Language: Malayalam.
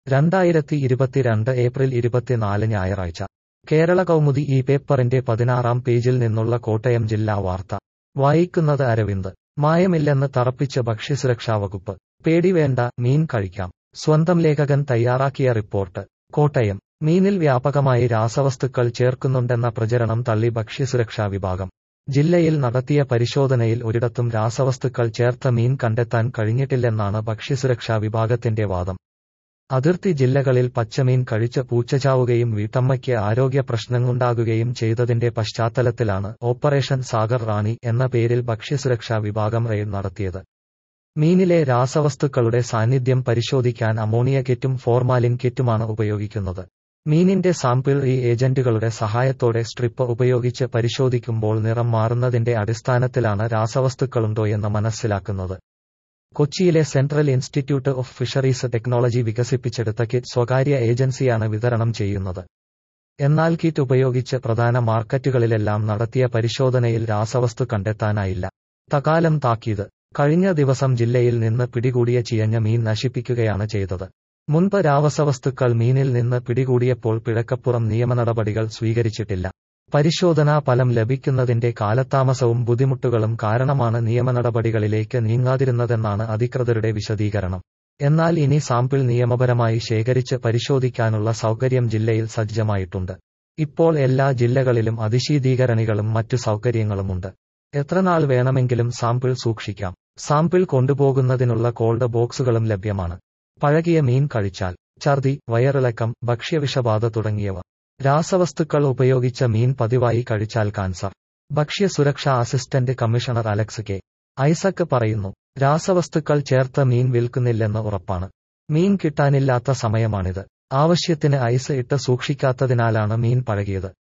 രണ്ടായിരത്തി ഇരുപത്തിരണ്ട് ഏപ്രിൽ ഇരുപത്തിനാല് ഞായറാഴ്ച കേരള കൗമുദി ഈ പേപ്പറിന്റെ പതിനാറാം പേജിൽ നിന്നുള്ള കോട്ടയം ജില്ലാ വാർത്ത വായിക്കുന്നത് അരവിന്ദ് മായമില്ലെന്ന് തറപ്പിച്ച് ഭക്ഷ്യസുരക്ഷാ വകുപ്പ് പേടി വേണ്ട മീൻ കഴിക്കാം സ്വന്തം ലേഖകൻ തയ്യാറാക്കിയ റിപ്പോർട്ട് കോട്ടയം മീനിൽ വ്യാപകമായി രാസവസ്തുക്കൾ ചേർക്കുന്നുണ്ടെന്ന പ്രചരണം തള്ളി ഭക്ഷ്യസുരക്ഷാ വിഭാഗം ജില്ലയിൽ നടത്തിയ പരിശോധനയിൽ ഒരിടത്തും രാസവസ്തുക്കൾ ചേർത്ത മീൻ കണ്ടെത്താൻ കഴിഞ്ഞിട്ടില്ലെന്നാണ് ഭക്ഷ്യസുരക്ഷാ വിഭാഗത്തിന്റെ വാദം അതിർത്തി ജില്ലകളിൽ പച്ചമീൻ കഴിച്ച് പൂച്ചചാവുകയും വീട്ടമ്മയ്ക്ക് ആരോഗ്യ പ്രശ്നങ്ങളുണ്ടാകുകയും ചെയ്തതിന്റെ പശ്ചാത്തലത്തിലാണ് ഓപ്പറേഷൻ സാഗർ റാണി എന്ന പേരിൽ ഭക്ഷ്യസുരക്ഷാ വിഭാഗം റെയ്ഡ് നടത്തിയത് മീനിലെ രാസവസ്തുക്കളുടെ സാന്നിധ്യം പരിശോധിക്കാൻ അമോണിയ കിറ്റും ഫോർമാലിൻ കിറ്റുമാണ് ഉപയോഗിക്കുന്നത് മീനിന്റെ സാമ്പിൾ ഈ ഏജന്റുകളുടെ സഹായത്തോടെ സ്ട്രിപ്പ് ഉപയോഗിച്ച് പരിശോധിക്കുമ്പോൾ നിറം മാറുന്നതിന്റെ അടിസ്ഥാനത്തിലാണ് രാസവസ്തുക്കളുണ്ടോയെന്ന് മനസ്സിലാക്കുന്നത് കൊച്ചിയിലെ central institute of fisheries technology വികസിപ്പിച്ചെടുത്ത കിറ്റ് സ്വകാര്യ ഏജൻസിയാണ് വിതരണം ചെയ്യുന്നത് എന്നാൽ കിറ്റ് ഉപയോഗിച്ച് പ്രധാന മാർക്കറ്റുകളിലെല്ലാം നടത്തിയ പരിശോധനയിൽ രാസവസ്തു കണ്ടെത്താനായില്ല തകാലം താക്കീത് കഴിഞ്ഞ ദിവസം ജില്ലയിൽ നിന്ന് പിടികൂടിയ ചിയഞ്ഞ മീൻ നശിപ്പിക്കുകയാണ് ചെയ്തത് മുൻപ് രാസവസ്തുക്കൾ മീനിൽ നിന്ന് പിടികൂടിയപ്പോൾ പിഴക്കപ്പുറം നിയമനടപടികൾ സ്വീകരിച്ചിട്ടില്ല പരിശോധനാ ഫലം ലഭിക്കുന്നതിന്റെ കാലതാമസവും ബുദ്ധിമുട്ടുകളും കാരണമാണ് നിയമനടപടികളിലേക്ക് നീങ്ങാതിരുന്നതെന്നാണ് അധികൃതരുടെ വിശദീകരണം എന്നാൽ ഇനി സാമ്പിൾ നിയമപരമായി ശേഖരിച്ച് പരിശോധിക്കാനുള്ള സൗകര്യം ജില്ലയിൽ സജ്ജമായിട്ടുണ്ട് ഇപ്പോൾ എല്ലാ ജില്ലകളിലും അതിശീതീകരണികളും മറ്റു സൗകര്യങ്ങളുമുണ്ട് എത്രനാൾ വേണമെങ്കിലും സാമ്പിൾ സൂക്ഷിക്കാം സാമ്പിൾ കൊണ്ടുപോകുന്നതിനുള്ള കോൾഡ് ബോക്സുകളും ലഭ്യമാണ് പഴകിയ മീൻ കഴിച്ചാൽ ഛർദി വയറിളക്കം ഭക്ഷ്യവിഷബാധ തുടങ്ങിയവ രാസവസ്തുക്കൾ ഉപയോഗിച്ച മീൻ പതിവായി കഴിച്ചാൽ കാൻസർ ഭക്ഷ്യ സുരക്ഷാ assistant commissioner Alex K Isaac പറയുന്നു രാസവസ്തുക്കൾ ചേർത്ത മീൻ വിൽക്കുന്നില്ലെന്ന് ഉറപ്പാണ് മീൻ കിട്ടാനില്ലാത്ത സമയമാണിത് ആവശ്യത്തിന് ഐസ് ഇട്ട് സൂക്ഷിക്കാത്തതിനാലാണ് മീൻ പഴകിയത്